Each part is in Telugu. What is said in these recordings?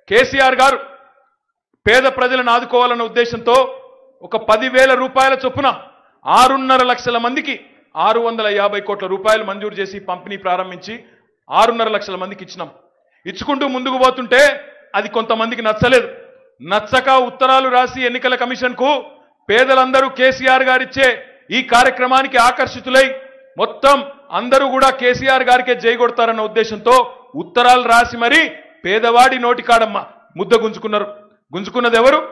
కేసీఆర్ గారు పేద ప్రజలను ఆదుకోవాలన్న ఉద్దేశంతో ఒక పదివేల రూపాయల చొప్పున ఆరున్నర లక్షల మందికి ఆరు వందల యాభై కోట్ల రూపాయలు మంజూరు చేసి పంపిణీ ప్రారంభించి ఆరున్నర లక్షల మందికి ఇచ్చినాం ఇచ్చుకుంటూ ముందుకు పోతుంటే అది కొంతమందికి నచ్చలేదు నచ్చక ఉత్తరాలు రాసి ఎన్నికల కమిషన్కు పేదలందరూ కేసీఆర్ గారిచ్చే ఈ కార్యక్రమానికి ఆకర్షితులై మొత్తం అందరూ కూడా కేసీఆర్ గారికే జై కొడతారన్న ఉద్దేశంతో ఉత్తరాలు రాసి మరీ పేదవాడి నోటికాడమ్మ ముద్ద గుంజుకున్నారు గుంజుకున్నది ఎవరు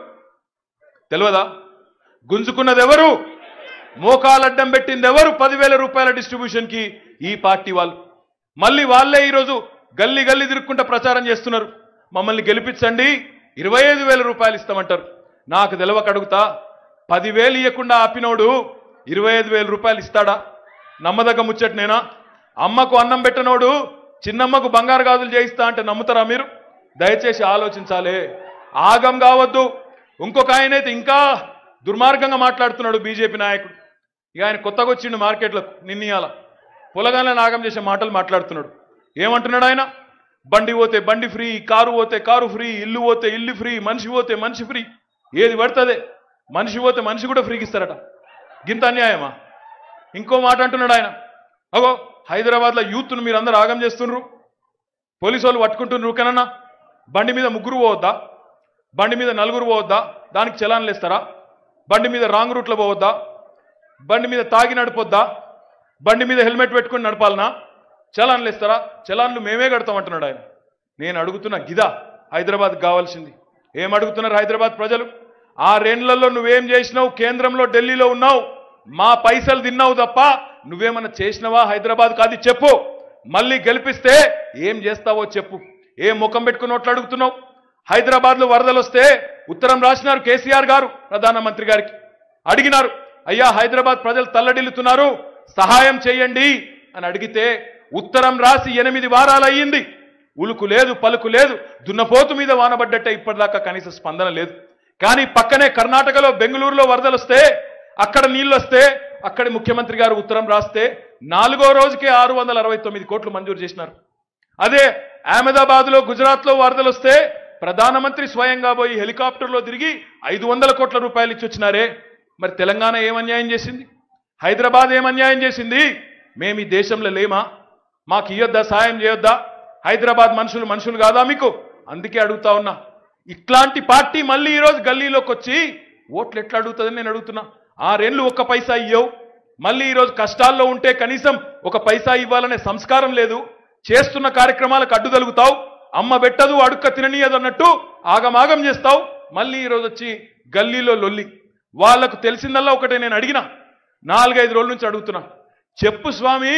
తెలియదా గుంజుకున్నది ఎవరు మోకాలడ్డం పెట్టింది ఎవరు పదివేల రూపాయల డిస్ట్రిబ్యూషన్ కి ఈ పార్టీ వాళ్ళు మళ్ళీ వాళ్ళే ఈరోజు గల్లీ గల్లీ తిరుక్కుంటా ప్రచారం చేస్తున్నారు మమ్మల్ని గెలిపించండి ఇరవై ఐదు వేల రూపాయలు ఇస్తామంటారు నాకు తెలవక అడుగుతా పదివేలు ఇవ్వకుండా ఆపినోడు ఇరవై ఐదు వేల రూపాయలు ఇస్తాడా నమ్మదగ్గ ముచ్చటనేనా అమ్మకు అన్నం పెట్టనోడు చిన్నమ్మకు బంగారు గాజులు చేయిస్తా అంటే నమ్ముతారా మీరు దయచేసి ఆలోచించాలి ఆగం కావద్దు ఇంకొక ఆయనైతే ఇంకా దుర్మార్గంగా మాట్లాడుతున్నాడు బీజేపీ నాయకుడు ఇక ఆయన కొత్తగా వచ్చిండు మార్కెట్లో నిన్నయాల పొలగానే నాగం చేసే మాటలు మాట్లాడుతున్నాడు ఏమంటున్నాడు ఆయన బండి పోతే బండి ఫ్రీ కారు పోతే కారు ఫ్రీ ఇల్లు పోతే ఇల్లు ఫ్రీ మనిషి పోతే మనిషి ఫ్రీ ఏది పడుతుంది మనిషి పోతే మనిషి కూడా ఫ్రీకి ఇస్తారట గింత అన్యాయమా ఇంకో మాట అంటున్నాడు ఆయన అగో హైదరాబాద్లో యూత్ను మీరు అందరూ ఆగం చేస్తున్నారు పోలీసు వాళ్ళు పట్టుకుంటున్నారు కనన్నా బండి మీద ముగ్గురు పోవద్దా బండి మీద నలుగురు పోవద్దా దానికి చలాన్లు ఇస్తారా బండి మీద రాంగ్ రూట్లో పోవద్దా బండి మీద తాగి నడిపొద్దా బండి మీద హెల్మెట్ పెట్టుకుని నడపాలనా చలాన్లు ఇస్తారా చలాన్లు మేమే కడతామంటున్నాడు ఆయన నేను అడుగుతున్న గిదా హైదరాబాద్ కావాల్సింది ఏం అడుగుతున్నారు హైదరాబాద్ ప్రజలు ఆ రెండ్లలో నువ్వేం చేసినావు కేంద్రంలో ఢిల్లీలో ఉన్నావు మా పైసలు తిన్నావు తప్ప నువ్వేమన్నా చేసినవా హైదరాబాద్ కాదు చెప్పు మళ్ళీ గెలిపిస్తే ఏం చేస్తావో చెప్పు ఏ ముఖం పెట్టుకుని నోట్లు అడుగుతున్నావు హైదరాబాద్లో వరదలు వస్తే ఉత్తరం రాసినారు కేసీఆర్ గారు ప్రధానమంత్రి గారికి అడిగినారు అయ్యా హైదరాబాద్ ప్రజలు తల్లడిల్లుతున్నారు సహాయం చేయండి అని అడిగితే ఉత్తరం రాసి ఎనిమిది వారాలు అయ్యింది ఉలుకు లేదు పలుకు లేదు దున్నపోతు మీద వానబడ్డట్టే ఇప్పటిదాకా కనీస స్పందన లేదు కానీ పక్కనే కర్ణాటకలో బెంగళూరులో వరదలు వస్తే అక్కడ నీళ్ళు వస్తే అక్కడి ముఖ్యమంత్రి గారు ఉత్తరం రాస్తే నాలుగో రోజుకే ఆరు వందల అరవై తొమ్మిది కోట్లు మంజూరు చేసినారు అదే అహ్మదాబాద్లో గుజరాత్లో వరదలు వస్తే ప్రధానమంత్రి స్వయంగా పోయి హెలికాప్టర్లో తిరిగి ఐదు వందల కోట్ల రూపాయలు ఇచ్చి వచ్చినారే మరి తెలంగాణ ఏం అన్యాయం చేసింది హైదరాబాద్ ఏం అన్యాయం చేసింది మేము ఈ దేశంలో లేమా మాకు ఇయ్యొద్దా సాయం చేయొద్దా హైదరాబాద్ మనుషులు మనుషులు కాదా మీకు అందుకే అడుగుతా ఉన్నా ఇట్లాంటి పార్టీ మళ్ళీ ఈరోజు గల్లీలోకి వచ్చి ఓట్లు ఎట్లా అడుగుతుందని నేను అడుగుతున్నా ఆరేళ్ళు ఒక్క పైసా ఇయ్యవు మళ్ళీ ఈరోజు కష్టాల్లో ఉంటే కనీసం ఒక పైసా ఇవ్వాలనే సంస్కారం లేదు చేస్తున్న కార్యక్రమాలకు అడ్డు తలుగుతావు అమ్మ పెట్టదు అడుక్క తిననీయదు అన్నట్టు ఆగమాగం చేస్తావు మళ్ళీ ఈరోజు వచ్చి గల్లీలో లొల్లి వాళ్లకు తెలిసిందల్లా ఒకటే నేను అడిగిన నాలుగైదు రోజుల నుంచి అడుగుతున్నా చెప్పు స్వామి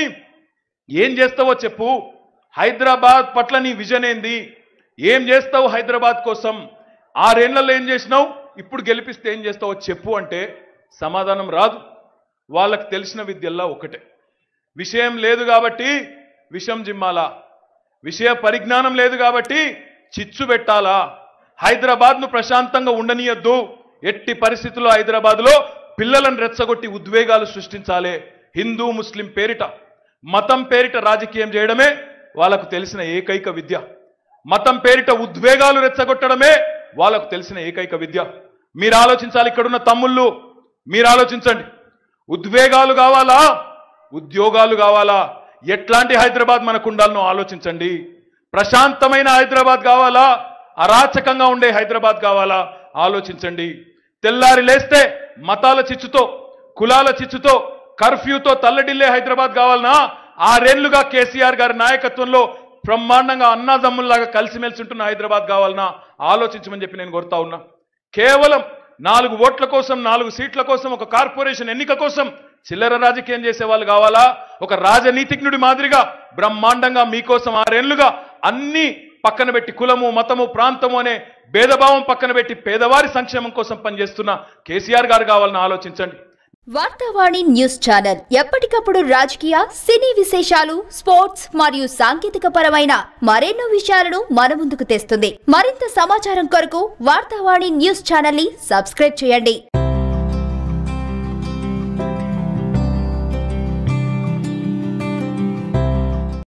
ఏం చేస్తావో చెప్పు హైదరాబాద్ పట్ల నీ విజన్ ఏంది ఏం చేస్తావు హైదరాబాద్ కోసం ఆరేళ్లలో ఏం చేసినావు ఇప్పుడు గెలిపిస్తే ఏం చేస్తావో చెప్పు అంటే సమాధానం రాదు వాళ్ళకి తెలిసిన విద్యల్లా ఒకటే విషయం లేదు కాబట్టి విషం జిమ్మాలా విషయ పరిజ్ఞానం లేదు కాబట్టి చిచ్చు పెట్టాలా హైదరాబాద్ను ప్రశాంతంగా ఉండనీయద్దు ఎట్టి పరిస్థితుల్లో హైదరాబాద్లో పిల్లలను రెచ్చగొట్టి ఉద్వేగాలు సృష్టించాలి హిందూ ముస్లిం పేరిట మతం పేరిట రాజకీయం చేయడమే వాళ్ళకు తెలిసిన ఏకైక విద్య మతం పేరిట ఉద్వేగాలు రెచ్చగొట్టడమే వాళ్ళకు తెలిసిన ఏకైక విద్య మీరు ఆలోచించాలి ఇక్కడున్న తమ్ముళ్ళు మీరు ఆలోచించండి ఉద్వేగాలు కావాలా ఉద్యోగాలు కావాలా ఎట్లాంటి హైదరాబాద్ మనకు ఉండాలనో ఆలోచించండి ప్రశాంతమైన హైదరాబాద్ కావాలా అరాచకంగా ఉండే హైదరాబాద్ కావాలా ఆలోచించండి తెల్లారి లేస్తే మతాల చిచ్చుతో కులాల చిచ్చుతో కర్ఫ్యూతో తల్లడిల్లే హైదరాబాద్ కావాలనా ఆరేళ్లుగా కేసీఆర్ గారి నాయకత్వంలో బ్రహ్మాండంగా అన్నాదమ్ముల్లాగా కలిసిమెలిసి ఉంటున్న హైదరాబాద్ కావాలనా ఆలోచించమని చెప్పి నేను కోరుతా ఉన్నా కేవలం నాలుగు ఓట్ల కోసం నాలుగు సీట్ల కోసం ఒక కార్పొరేషన్ ఎన్నిక కోసం చిల్లర రాజకీయం చేసే వాళ్ళు కావాలా ఒక రాజనీతిజ్ఞుడి మాదిరిగా బ్రహ్మాండంగా మీకోసం ఆరేళ్లుగా అన్ని పక్కన పెట్టి కులము మతము ప్రాంతము అనే భేదభావం పక్కన పెట్టి పేదవారి సంక్షేమం కోసం పనిచేస్తున్న కేసీఆర్ గారు కావాలని ఆలోచించండి వార్తావాణి న్యూస్ ఛానల్ ఎప్పటికప్పుడు రాజకీయ సినీ విశేషాలు స్పోర్ట్స్ మరియు సాంకేతిక పరమైన మరెన్నో విషయాలను మన ముందుకు తెస్తుంది మరింత సమాచారం కొరకు వార్తావాణి న్యూస్ ఛానల్ ని సబ్స్క్రైబ్ చేయండి